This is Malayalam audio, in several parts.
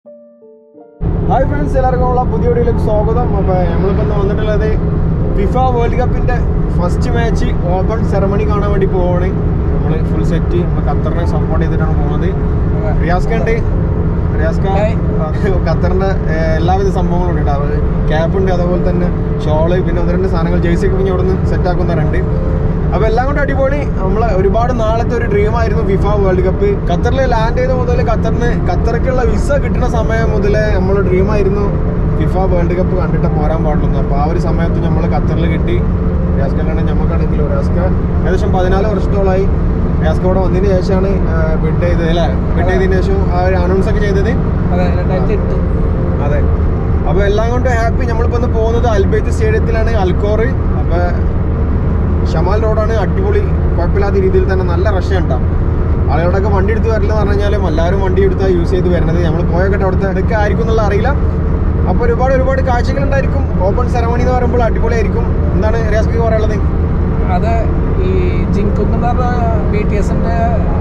ഹായ് ഫ്രണ്ട്സ് എല്ലാവർക്കും ഉള്ള പുതിയ വീഡിയോയിലേക്ക് സ്വാഗതം അപ്പോൾ നമ്മളിപ്പോൾ ഇന്ന് വന്നിട്ടുള്ളത് ഫിഫ വേൾഡ് കപ്പിൻ്റെ ഫസ്റ്റ് മാച്ച് ഓപ്പൺ സെറമണി കാണാൻ വേണ്ടി പോവാണ് നമ്മൾ ഫുൾ സെറ്റ് നമ്മൾ ഖത്തറിനെ സപ്പോർട്ട് ചെയ്തിട്ടാണ് പോകുന്നത് റിയാസ്ക ഉണ്ട് റിയാസ്ക ഖത്തറിൻ്റെ ഏഹ്, എല്ലാവിധ സംഭവങ്ങളും ഉണ്ട് കേട്ടോ ക്യാപ്പ് ഉണ്ട് അതുപോലെ തന്നെ ഷോള് പിന്നെ ഒന്ന് രണ്ട് സാധനങ്ങൾ ജേഴ്സി ഒക്കെ പിന്നെ ഇവിടെ നിന്ന് സെറ്റ് ആക്കുന്നവരുണ്ട് അപ്പൊ എല്ലാം കൊണ്ട് അടിപൊളി നമ്മളെ ഒരുപാട് നാളത്തെ ഒരു ഡ്രീം ആയിരുന്നു ഫിഫ വേൾഡ് കപ്പ് ഖത്തറിൽ ലാൻഡ് ചെയ്ത മുതൽ ഖത്തറിന് ഖത്തറിക്കുള്ള വിസ കിട്ടുന്ന സമയം മുതലേ നമ്മൾ ഡ്രീം ആയിരുന്നു ഫിഫ വേൾഡ് കപ്പ് കണ്ടിട്ട് പോരാൻ പാടുള്ളൂ അപ്പോൾ ആ ഒരു സമയത്ത് നമ്മൾ ഖത്തറിൽ കിട്ടി റിയാസ്കാണെങ്കിൽ നമുക്കാണെങ്കിലും റിയാസ്ക ഏകദേശം പതിനാല് വർഷത്തോളമായി റിയാസ്ക ഇവിടെ വന്നതിന് ശേഷമാണ് ബിഡ് ചെയ്തത് അല്ലേ ബിഡ് ചെയ്തതിന് ശേഷം ആ ഒരു അനൗൺസ് ഒക്കെ ചെയ്തത് അതെ രണ്ടായിരത്തി എട്ട് അതെ അപ്പൊ എല്ലാം കൊണ്ട് ഹാപ്പി നമ്മളിപ്പോ ഇന്ന് പോകുന്നത് അൽബൈത്ത് സ്റ്റേഡിയത്തിലാണ് അൽക്കോറ് അപ്പൊ ഷമാൽ റോഡാണ് അടിപൊളി കുഴപ്പമില്ലാത്ത രീതിയിൽ തന്നെ നല്ല റഷ് ഉണ്ടാവും ആളുകളൊക്കെ വണ്ടി എടുത്ത് വരില്ലെന്ന് പറഞ്ഞു കഴിഞ്ഞാലും എല്ലാവരും വണ്ടി എടുത്താൽ യൂസ് ചെയ്ത് വരുന്നത് നമ്മൾ പോയൊക്കെ അവിടുത്തെ എടുക്കുക ആയിരിക്കും എന്നുള്ള അറിയില്ല അപ്പോൾ ഒരുപാട് ഒരുപാട് കാഴ്ചകൾ ഉണ്ടായിരിക്കും ഓപ്പൺ സെറമണി എന്ന് പറയുമ്പോൾ അടിപൊളിയായിരിക്കും എന്താണ് റിയാസ്ക്ക് പറയാനുള്ളത് അത് ഈ ജിങ്കുന്ന് പറഞ്ഞ ബി ടി എസിന്റെ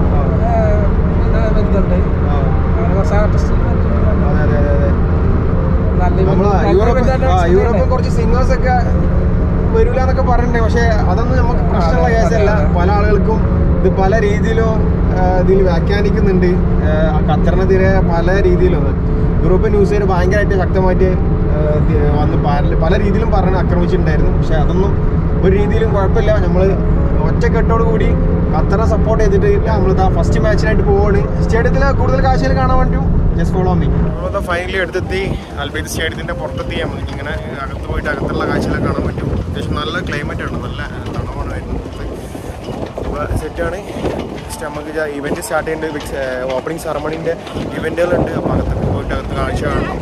വരുന്നുണ്ട് അങ്ങനെ കുറച്ച് ആർട്ടിസ്റ്റ് അതെ അതെ അതെ അതെ നല്ല നമ്മള് നല്ല യൂറോപ്പ് ഇവന്റാണ് ആ expect യൂറോപ്പിൽ ചെയ്യുന്നത്. കുറച്ച് സിംഗേഴ്സ് ഒക്കെ വരൂല എന്നൊക്കെ പറഞ്ഞിട്ടുണ്ട് പക്ഷെ അതൊന്നും നമുക്ക് പ്രശ്നമുള്ള അതെ, കേസല്ല അതെ, അതെ. പല ആളുകൾക്കും ഇത് പല രീതിയിലും ആ, ഇതിൽ വ്യാഖ്യാനിക്കുന്നുണ്ട് ആ, ഖത്തറിനെതിരെ പല രീതിയിലും യൂറോപ്യൻ ന്യൂസുകാർ ഭയങ്കരമായിട്ട് ശക്തമായിട്ട് ആ, തി- വന്ന് പല പല രീതിയിലും പറഞ്ഞ് ആക്രമിച്ചിട്ടുണ്ടായിരുന്നു പക്ഷെ അതൊന്നും ഒരു രീതിയിലും കുഴപ്പമില്ല നമ്മൾ ഒറ്റക്കെട്ടോട് കൂടി ഖത്തറെ സപ്പോർട്ട് ചെയ്തിട്ട് നമ്മൾ ഫസ്റ്റ് മാച്ചിനായിട്ട് പോവാണ് സ്റ്റേഡിയത്തിൽ കൂടുതൽ കാഴ്ചകൾ കാണാൻ വേണ്ടിയും ജസ്റ്റ് ഫോളോ മീ നമ്മളിതാ ഫൈനലി അടുത്തെത്തി അൽബൈത്ത് സ്റ്റേഡിയത്തിന്റെ പുറത്തെത്തി നമുക്ക് ഇങ്ങനെ അകത്ത് പോയിട്ട് അകത്തുള്ള കാഴ്ചകളൊക്കെ കാണാൻ പറ്റും അത്യാവശ്യം നല്ല ക്ലൈമറ്റ് ആണ് നല്ല തണുപ്പാണ് വരുന്നത് അപ്പോൾ സെറ്റാണ് നെക്സ്റ്റ് നമുക്ക് ഇവന്റ് സ്റ്റാർട്ട് ചെയ്യുന്നുണ്ട് ഓപ്പണിംഗ് സെറമണിന്റെ ഇവന്റുകളുണ്ട് അപ്പോൾ അകത്തൊക്കെ പോയിട്ട് അകത്ത് കാഴ്ച കാണാം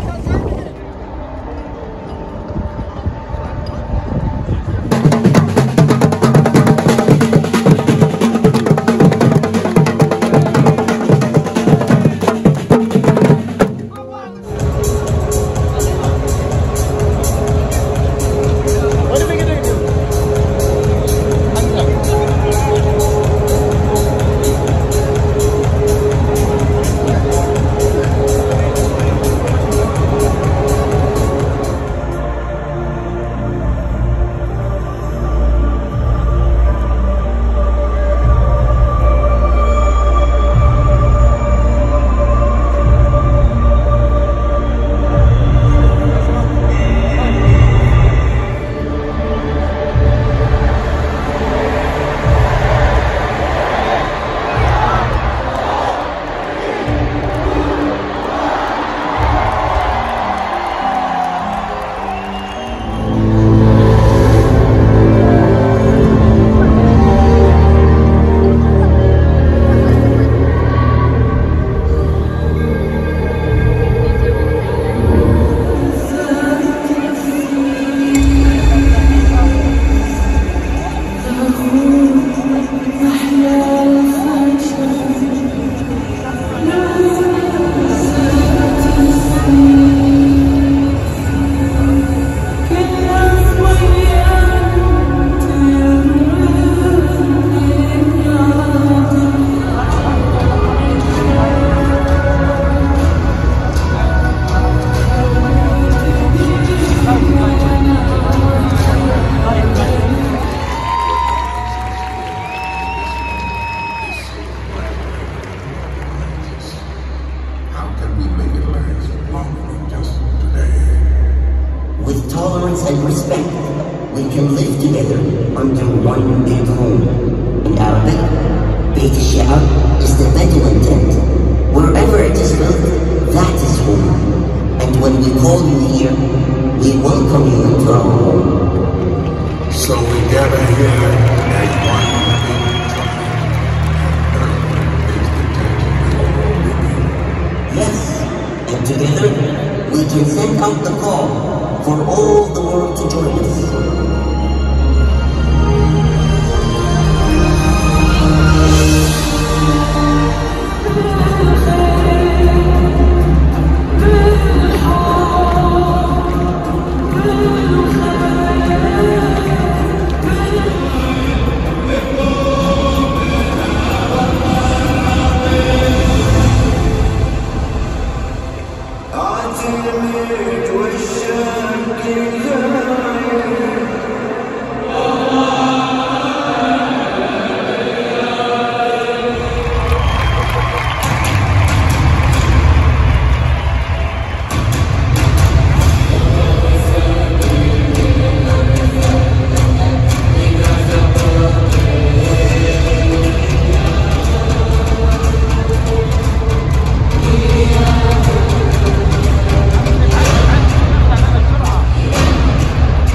How can we make it last longer than just today? With tolerance and respect, we can live together under one big home. In Arabic, Beit Sha'ab is the Bedouin tent. Wherever it is built, that is home. And when we call you here, we welcome you into our home. So we gather here as one big tribe. Earth is the tent we all live in. Yes, and together we can send out the call for all the world to join us. ആ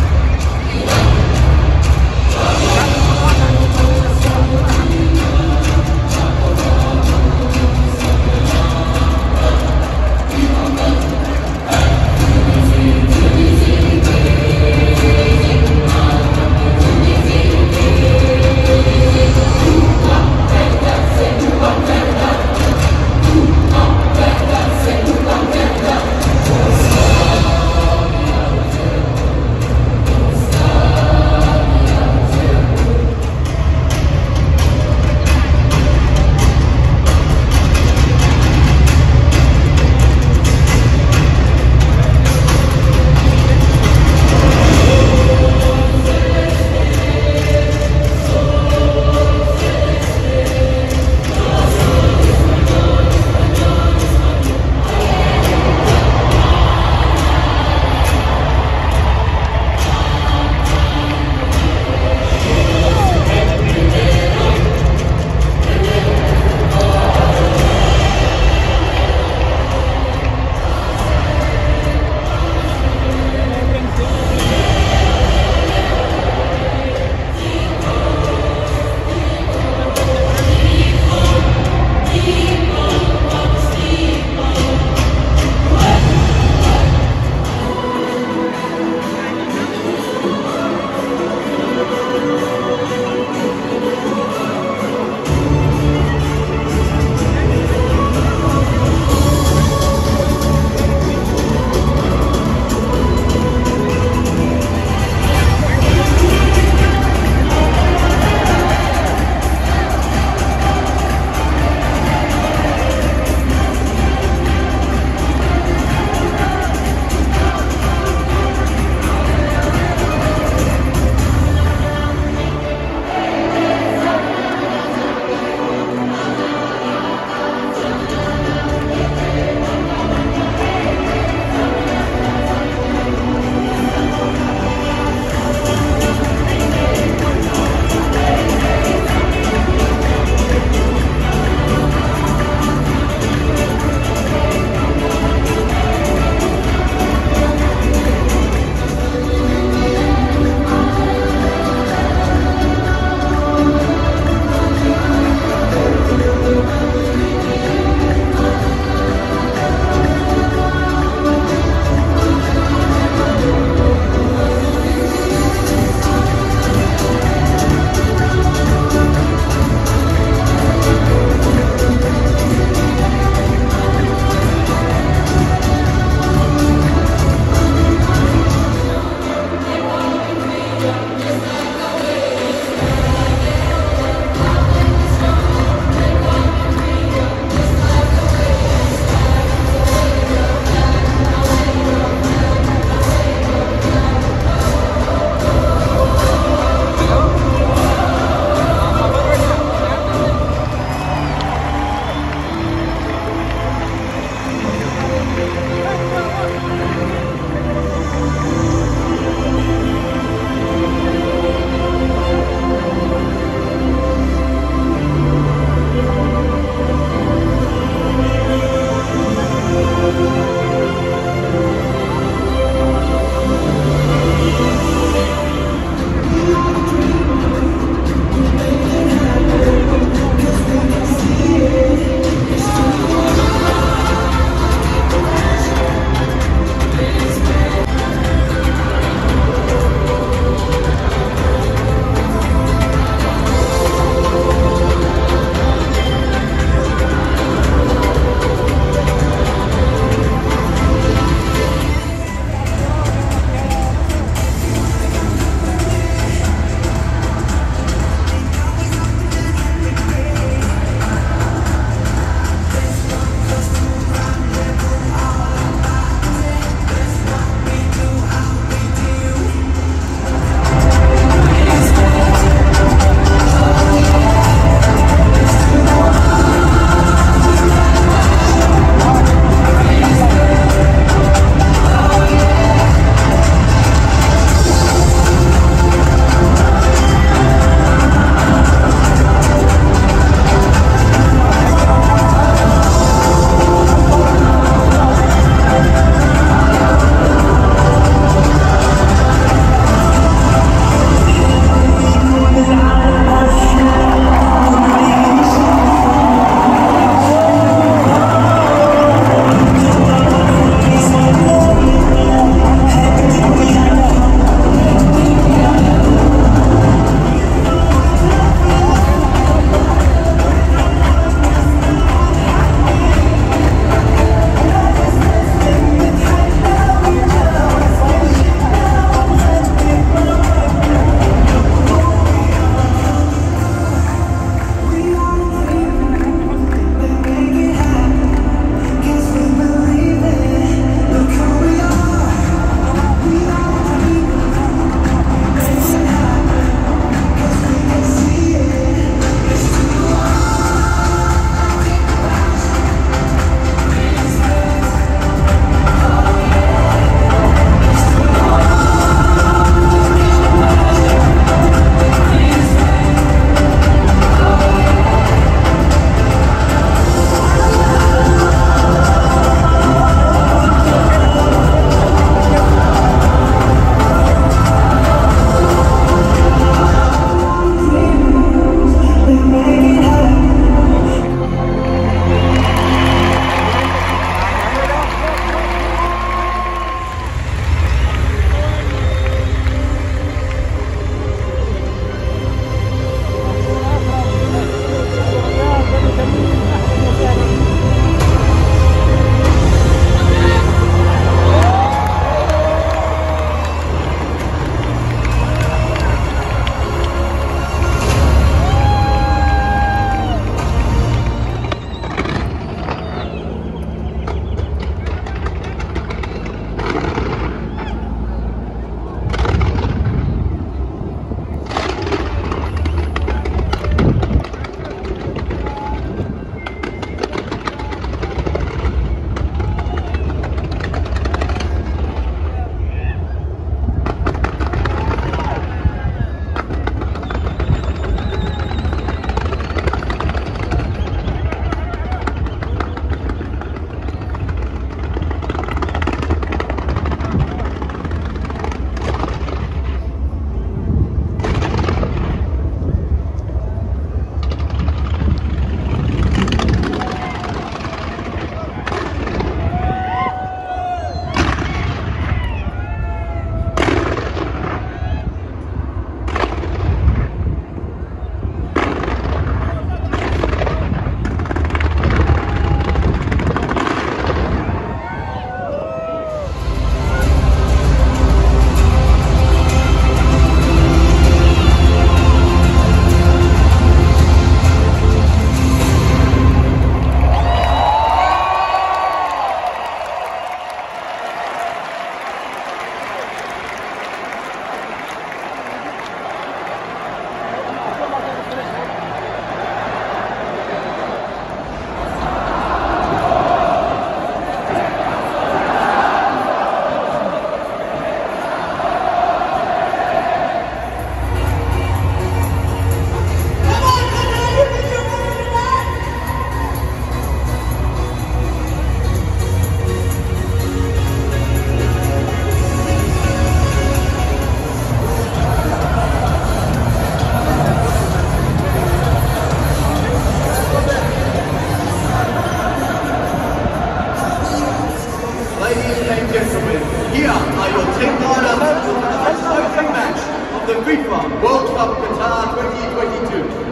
the FIFA World Cup Qatar 2022.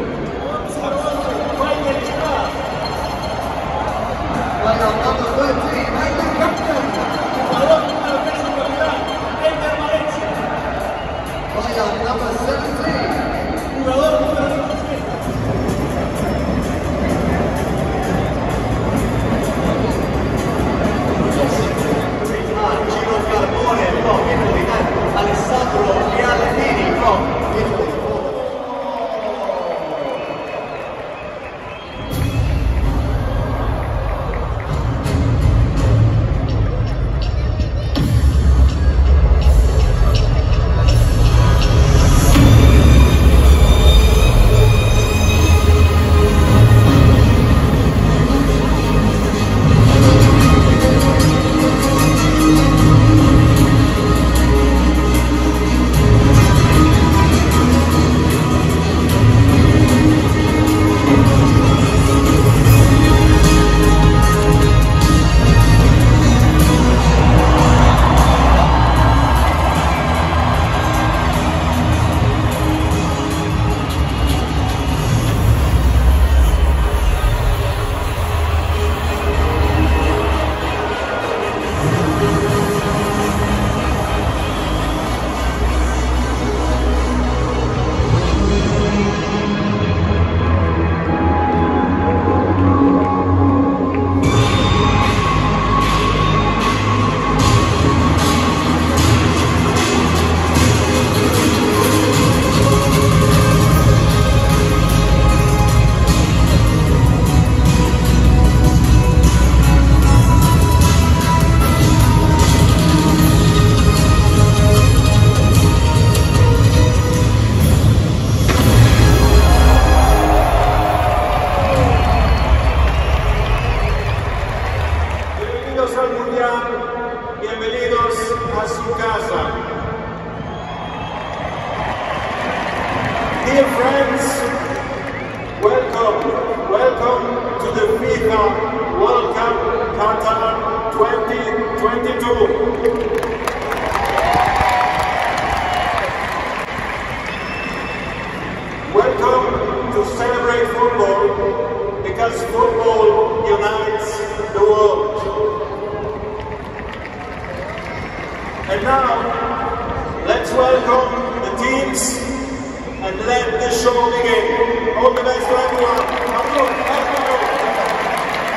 Player number 13, and the captain. Player number 17. Gino Carbone from Italy and Alessandro Bialanini from Italy. Bienvenidos al Mundial, bienvenidos a su casa. Dear friends, welcome, welcome to the FIFA World Cup Qatar 2022. Welcome to celebrate football because football unites the world. And now, let's welcome the teams and let the show begin. All the best to everyone. Mabrouk, Alf Mabrouk.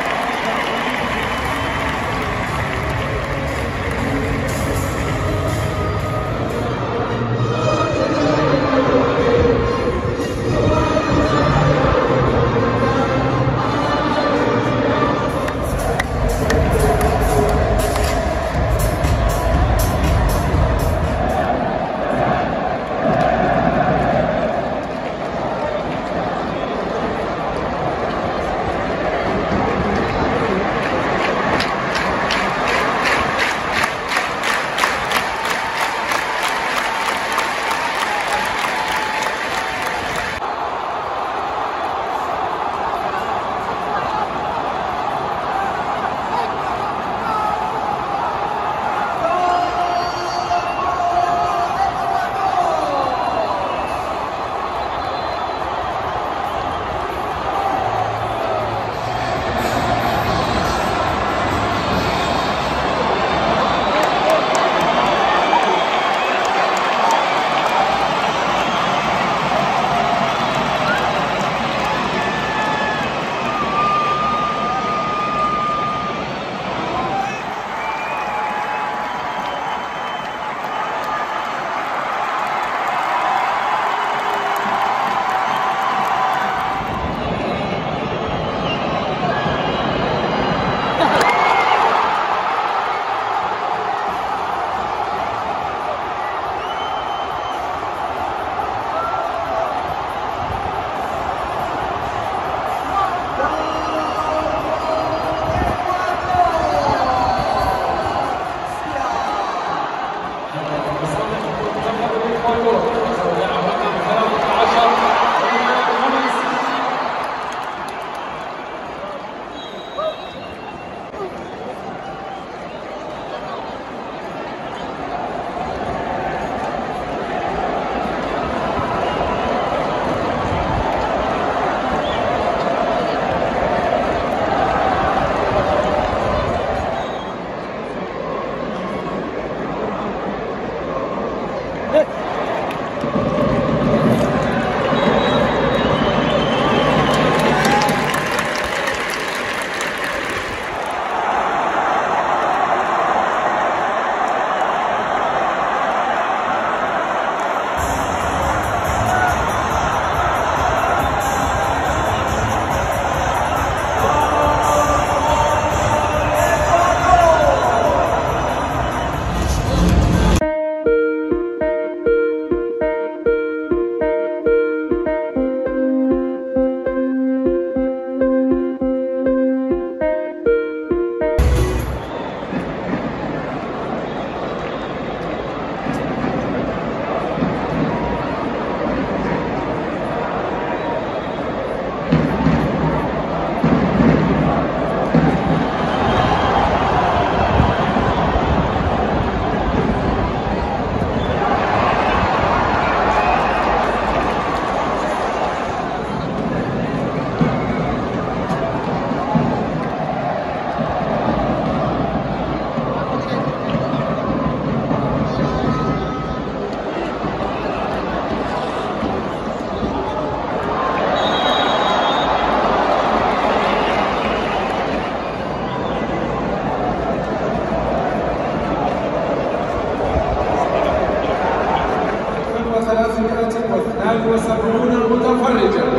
372 متفرجا